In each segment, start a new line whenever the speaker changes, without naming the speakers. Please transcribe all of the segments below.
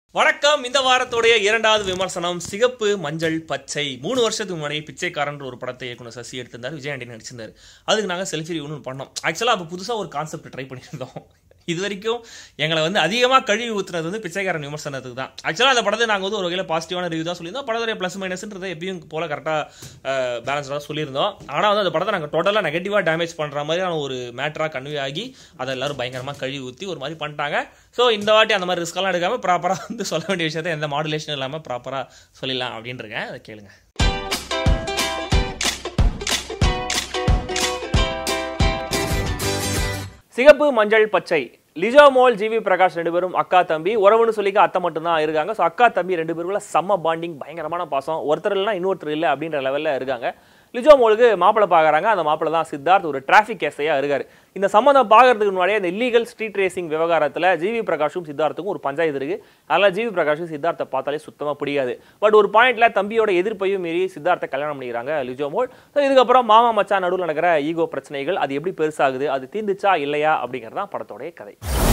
வணக்கம் இந்த வாரத்துடைய இரண்டாவது விமர்சனம் சிகப்பு மஞ்சள் பச்சை மூணு வருஷத்துக்கு முன்னாடி பிச்சைக்காரன்ற ஒரு படத்தை இயக்குனர் சசி எடுத்திருந்தார் விஜய் ஆண்டி நடிச்சிருந்தார் அதுக்கு நாங்கள் செல்ஃபி ரிவ்யூன்னு பண்ணோம் ஆக்சுவலாக அப்போ புதுசாக ஒரு கான்செப்ட் ட்ரை பண்ணியிருந்தோம் இது வரைக்கும் எங்களை வந்து அதிகமாக கழுவி ஊத்துனது வந்து பிச்சைக்காரன் விமர்சனத்துக்கு தான் ஆக்சுவலாக அந்த படத்தை நாங்கள் வந்து ஒரு வகையில் பாசிட்டிவான ரிவ்யூ தான் சொல்லியிருந்தோம் படத்துடைய ப்ளஸ் மைனஸ்ன்றதை எப்பயும் போல கரெக்டாக பேலன்ஸ்டாக சொல்லியிருந்தோம் ஆனால் வந்து அந்த படத்தை நாங்கள் டோட்டலாக நெகட்டிவாக டேமேஜ் பண்ணுற மாதிரியான ஒரு மேட்டராக கன்வே ஆகி அதை எல்லாரும் பயங்கரமாக கழுவி ஊற்றி ஒரு மாதிரி பண்ணிட்டாங்க ஸோ இந்த வாட்டி அந்த மாதிரி ரிஸ்க்கெல்லாம் எடுக்காமல் ப்ராப்பராக வந்து சொல்ல வேண்டிய விஷயத்தை எந்த மாடுலேஷன் இல்லாமல் ப்ராப்பராக சொல்லிடலாம் அப்படின்னு இருக்கேன் அதை கேளுங்க சிகப்பு மஞ்சள் பச்சை லிஜோ மோல் ஜிவி பிரகாஷ் ரெண்டு பேரும் அக்கா தம்பி உறவுன்னு சொல்லிக்க அத்தை மட்டும்தான் இருக்காங்க ஸோ அக்கா தம்பி ரெண்டு பேருக்குள்ள செம்ம பாண்டிங் பயங்கரமான பாசம் ஒருத்தர் இல்லைனா இன்னொருத்தர் இல்லை அப்படின்ற லெவலில் இருக்காங்க லிஜோ மோலுக்கு மாப்பிள்ளை பார்க்குறாங்க அந்த மாப்பிள்ளை தான் சித்தார்த் ஒரு டிராஃபிக் கேஸையா இருக்காரு இந்த சம்மந்தம் பார்க்கறதுக்கு முன்னாடியே இந்த இல்லீகல் ஸ்ட்ரீட் ரேசிங் விவகாரத்தில் ஜிவி பிரகாஷும் சித்தார்த்துக்கும் ஒரு பஞ்சாயத்து இருக்கு அதனால ஜிவி பிரகாஷும் சித்தார்த்தை பார்த்தாலே சுத்தமாக பிடிக்காது பட் ஒரு பாயிண்ட்ல தம்பியோட எதிர்ப்பையும் மீறி சித்தார்த்தை கல்யாணம் பண்ணிக்கிறாங்க லிஜோ மோல் ஸோ இதுக்கப்புறம் மாமா மச்சான் நடுவில் நடக்கிற ஈகோ பிரச்சனைகள் அது எப்படி பெருசாகுது அது தீர்ந்துச்சா இல்லையா அப்படிங்கிறது தான் படத்தோடைய கதை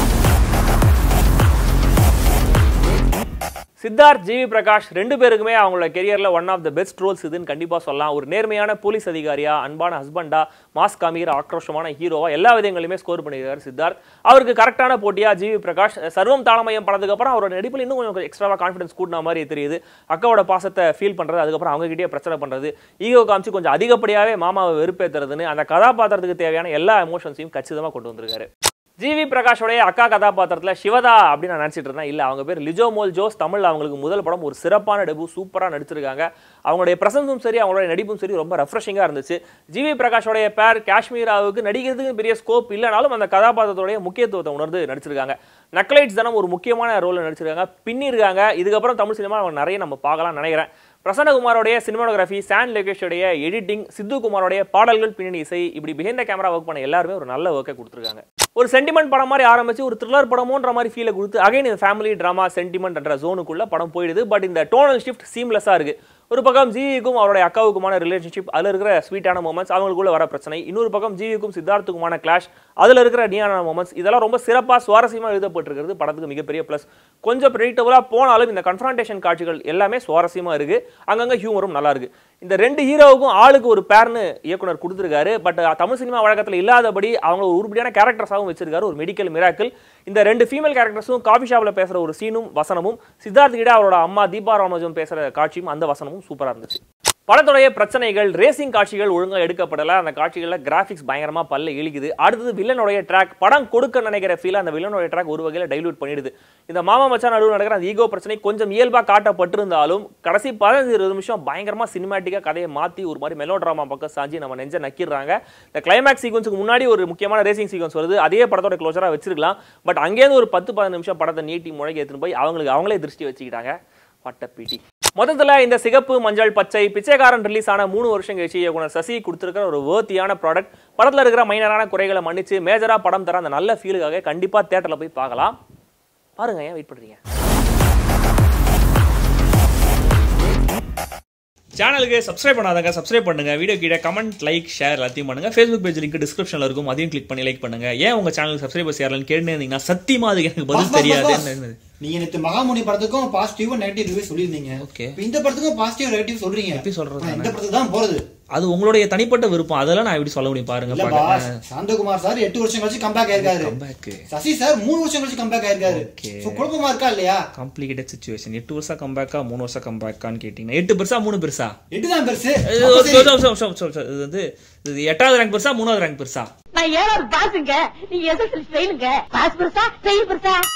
சித்தார்த் ஜிவி பிரகாஷ் ரெண்டு பேருக்குமே அவங்களோட கெரியர்ல one of the best roles இதுன்னு கண்டிப்பா சொல்லலாம் ஒரு நேர்மையான போலீஸ் அதிகாரியா அன்பான ஹஸ்பண்டா மாஸ் காமிக்கிற ஆக்ரோஷமான ஹீரோவா எல்லா விதங்களிலுமே ஸ்கோர் பண்ணியிருக்காரு சித்தார்த் அவருக்கு கரெக்டான போட்டியா ஜிவி பிரகாஷ் சர்வம் தாளமயம் படத்துக்கு அப்புறம் அவரோட நடிப்பில் இன்னும் கொஞ்சம் எக்ஸ்ட்ராவா கான்ஃபிடன்ஸ் கூட்டின மாதிரி தெரியுது அக்காவோட பாசத்தை ஃபீல் பண்றது அதுக்கப்புறம் அவங்க கிட்டே பிரச்சனை பண்றது ஈகோ காமிச்சு கொஞ்சம் அதிகப்படியாவே மாமாவை வெறுப்பேத்துறதுன்னு அந்த கதாபாத்திரத்துக்கு தேவையான எல்லா எமோஷன்ஸையும் கச்சிதமா கொண்டு வந்திருக்காரு ஜிவி பிரகாஷோடைய அக்கா கதாபாத்திரத்தில் சிவதா அப்படின்னு நான் நினச்சிட்டு இருந்தேன் இல்லை அவங்க பேர் லிஜோ மோல் ஜோஸ் தமிழ் அவங்களுக்கு முதல் படம் ஒரு சிறப்பான டெபு சூப்பராக நடிச்சிருக்காங்க அவங்களுடைய பிரசன்ஸும் சரி அவங்களுடைய நடிப்பும் சரி ரொம்ப ரெஃப்ரெஷிங்காக இருந்துச்சு ஜிவி பிரகாஷோடைய பேர் காஷ்மீராவுக்கு நடிக்கிறதுக்கு பெரிய ஸ்கோப் இல்லைனாலும் அந்த கதாபாத்திரத்துடைய முக்கியத்துவத்தை உணர்ந்து நடிச்சிருக்காங்க நக்லைட்ஸ் தானம் ஒரு முக்கியமான ரோலில் நடிச்சிருக்காங்க பின்னிருக்காங்க இதுக்கப்புறம் தமிழ் சினிமா அவங்க நிறைய நம்ம பார்க்கலாம் நினைக்கிறேன் பிரசன்னகுமாரோடைய சினிமாடோகிராஃபி சான் லோகேஷோடைய எடிட்டிங் சித்து குமாரோடைய பாடல்கள் பின்னணி இசை இப்படி பிஹைண்ட் கேமரா ஒர்க் பண்ண எல்லாருமே ஒரு நல்ல ஒர்க்கை கொடுத்துருக்காங்க ஒரு சென்டிமெண்ட் படம் மாதிரி ஆரம்பிச்சு ஒரு த்ரில்லர் படமோன்ற மாதிரி ஃபீலை கொடுத்து அகைன் இந்த ஃபேமிலி ட்ராமா சென்டிமெண்ட் என்ற ஜோனுக்குள்ள படம் போயிடுது பட் இந்த டோனல் ஷிஃப்ட் சீம்லெஸ்ஸாக இருக்கு ஒரு பக்கம் ஜிவிக்கும் அவருடைய அக்காவுக்குமான ரிலேஷன்ஷிப் அதில் இருக்கிற ஸ்வீட்டான மூமெண்ட்ஸ் அவங்களுக்குள்ள வர பிரச்சனை இன்னொரு பக்கம் ஜிவிக்கும் சித்தார்த்துக்குமான கிளாஷ் அதில் இருக்கிற நியான மூமெண்ட்ஸ் இதெல்லாம் ரொம்ப சிறப்பாக சுவாரஸ்யமாக எழுதப்பட்டிருக்கிறது படத்துக்கு மிகப்பெரிய ப்ளஸ் கொஞ்சம் ப்ரெடிக்டபுளாக போனாலும் இந்த கன்ஃபரண்டேஷன் காட்சிகள் எல்லாமே சுவாரஸ்யமாக இருக்கு அங்கங்கே ஹியூமரும் நல்லா இருக்கு இந்த ரெண்டு ஹீரோவுக்கும் ஆளுக்கு ஒரு பேர்னு இயக்குனர் கொடுத்துருக்காரு பட் தமிழ் சினிமா வழக்கத்தில் இல்லாதபடி அவங்க ஒரு உருப்படியான கேரக்டர்ஸாகவும் வச்சிருக்காரு ஒரு மெடிக்கல் மிராக்கிள் இந்த ரெண்டு ஃபீமேல் கேரக்டர்ஸும் காஃபி ஷாப்பில் பேசுகிற ஒரு சீனும் வசனமும் சித்தார்த் கிட்ட அவரோட அம்மா தீபா ராமஜம் பேசுகிற காட்சியும் அந்த வசனமும் சூப்பராக இருந்துச்சு படத்துடைய பிரச்சனைகள் ரேசிங் காட்சிகள் ஒழுங்காக எடுக்கப்படலை அந்த காட்சிகளில் கிராஃபிக்ஸ் பயங்கரமாக பல்ல இழிக்குது அடுத்தது வில்லனுடைய ட்ராக் படம் கொடுக்க நினைக்கிற ஃபீல் அந்த வில்லனுடைய ட்ராக் ஒரு வகையில் டைலூட் பண்ணிடுது இந்த மாமா மச்சான் நடுவில் நடக்கிற அந்த ஈகோ பிரச்சனை கொஞ்சம் இயல்பாக காட்டப்பட்டிருந்தாலும் கடைசி பதினஞ்சு இருபது நிமிஷம் பயங்கரமாக சினிமாட்டிக்காக கதையை மாற்றி ஒரு மாதிரி மெலோ ட்ராமா பக்கம் சாஞ்சி நம்ம நெஞ்ச நக்கிடுறாங்க இந்த கிளைமேக்ஸ் சீக்வன்ஸுக்கு முன்னாடி ஒரு முக்கியமான ரேசிங் சீக்வன்ஸ் வருது அதே படத்தோட க்ளோஸராக வச்சிருக்கலாம் பட் அங்கேருந்து ஒரு பத்து பதினஞ்சு நிமிஷம் படத்தை நீட்டி முழங்கி எடுத்துன்னு போய் அவங்களுக்கு அவங்களே திருஷ்டி வச்சுக்கிட்டாங்க பட்ட பிடி மொத்தத்தில் இந்த சிகப்பு மஞ்சள் பச்சை பிச்சைக்காரன் ரிலீஸ் ஆன மூணு வருஷம் கழிச்சு இயக்குனர் சசி கொடுத்துருக்கிற ஒரு வேர்த்தியான ப்ராடக்ட் படத்தில் இருக்கிற மைனரான குறைகளை மன்னிச்சு மேஜராக படம் தர அந்த நல்ல ஃபீலுக்காக கண்டிப்பாக தேட்டரில் போய் பார்க்கலாம் பாருங்க ஏன் வெயிட் பண்ணுறீங்க சேனலுக்கு சப்ஸ்கிரைப் பண்ணாதங்க சப்ஸ்கிரைப் பண்ணுங்க வீடியோ கீழே கமெண்ட் லைக் ஷேர் எல்லாத்தையும் பண்ணுங்க ஃபேஸ்புக் பேஜ் லிங்க் டிஸ்கிரிப்ஷன்ல இருக்கும் அதையும் கிளிக் பண்ணி லைக் பண்ணுங்க ஏன் உங்க சேனல் சப்ஸ்கிரைபர்ஸ் யாரெல்லாம் கேட்டு இருந்தீங்கன்னா சத்தியமா அதுக்கு எனக்கு பதில்
பாஸ்,
தெரியாது
பாஸ், பாஸ். நீங்க நேத்து மகாமுனி படத்துக்கும் பாசிட்டிவ் நெகட்டிவ் ரிவ்யூ சொல்லிருந்தீங்க
Okay.
இப்ப இந்த படத்துக்கும் பாசிட்டிவ் நெகட்டிவ் சொல்றீங்க
எப்படி சொல்றது
ஆனா இந்த படத்துக்கு தான் போறது
அது உங்களுடைய தனிப்பட்ட விருப்பம் அதெல்லாம் நான் எப்படி சொல்ல முடியும் பாருங்க
இல்ல பாஸ் சாந்தகுமார் சார் எட்டு வருஷம் கழிச்சு கம்பேக் ஆயிருக்காரு
கம்பேக்
சசி சார் மூணு வருஷம் கழிச்சு கம்பேக் ஆயிருக்காரு
Okay.
So, குழப்பமா இருக்கா இல்லையா
காம்ப்ளிகேட்டட் சுச்சுவேஷன் எட்டு வருஷம் கம்பேக்கா மூணு வருஷம் கம்பேக்கான்னு கேட்டீங்கன்னா எட்டு பெருசா மூணு பெருசா
எட்டு தான் பெருசு
இது
அப்ப
ஒரு
சரி.
நிமிஷம், நிமிஷம், நிமிஷம், நிமிஷம். இது வந்து இது எட்டாவது ரேங்க் பெருசா மூணாவது ரேங்க் பெருசா
நான் ஏழாவது பாஸுங்க நீங்க எஸ்எஸ்எல் ஃபெயிலுங்க பாஸ் பெருசா ஃபெயில் பெருசா